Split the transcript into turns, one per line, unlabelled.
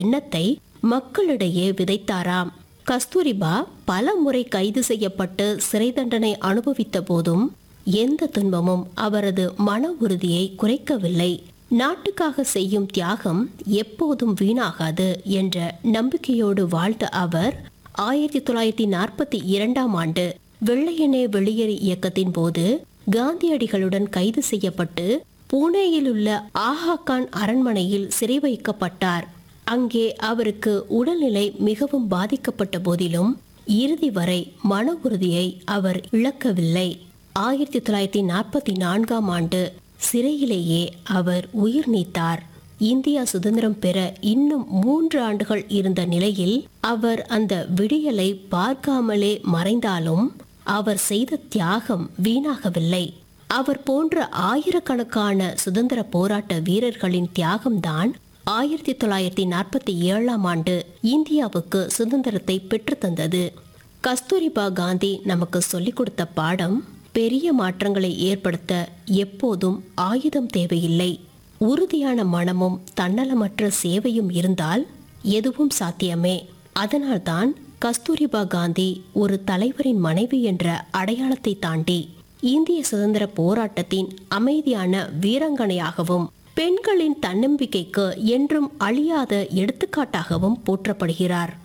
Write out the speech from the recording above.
எண்ணத்தை மக்களிடையே விதைத்தாராம் கஸ்தூரிபா பல முறை கைது செய்யப்பட்டு சிறை தண்டனை அனுபவித்த போதும் எந்த துன்பமும் அவரது மன உறுதியை குறைக்கவில்லை நாட்டுக்காக செய்யும் தியாகம் எப்போதும் வீணாகாது என்ற நம்பிக்கையோடு வாழ்ந்த அவர் ஆயிரத்தி தொள்ளாயிரத்தி நாற்பத்தி இரண்டாம் ஆண்டு வெள்ளையனே வெளியேறு இயக்கத்தின் போது காந்தியடிகளுடன் கைது செய்யப்பட்டு பூனேயில் உள்ள ஆஹா கான் அரண்மனையில் சிறை வைக்கப்பட்டார் அங்கே அவருக்கு உடல்நிலை மிகவும் பாதிக்கப்பட்ட போதிலும் இறுதி வரை மன உறுதியை அவர் இழக்கவில்லை ஆயிரத்தி தொள்ளாயிரத்தி நாற்பத்தி நான்காம் ஆண்டு சிறையிலேயே அவர் உயிர் நீத்தார் இந்தியா சுதந்திரம் பெற இன்னும் மூன்று ஆண்டுகள் இருந்த நிலையில் அவர் அந்த விடியலை பார்க்காமலே மறைந்தாலும் அவர் செய்த தியாகம் வீணாகவில்லை அவர் போன்ற ஆயிரக்கணக்கான சுதந்திர போராட்ட வீரர்களின் தியாகம்தான் ஆயிரத்தி தொள்ளாயிரத்தி நாற்பத்தி ஏழாம் ஆண்டு இந்தியாவுக்கு சுதந்திரத்தை பெற்றுத்தந்தது கஸ்தூரிபா காந்தி நமக்கு சொல்லிக் கொடுத்த பாடம் பெரிய மாற்றங்களை ஏற்படுத்த எப்போதும் ஆயுதம் தேவையில்லை உறுதியான மனமும் தன்னலமற்ற சேவையும் இருந்தால் எதுவும் சாத்தியமே அதனால்தான் கஸ்தூரிபா காந்தி ஒரு தலைவரின் மனைவி என்ற அடையாளத்தை தாண்டி இந்திய சுதந்திர போராட்டத்தின் அமைதியான வீராங்கனையாகவும் பெண்களின் தன்னம்பிக்கைக்கு என்றும் அழியாத எடுத்துக்காட்டாகவும் போற்றப்படுகிறார்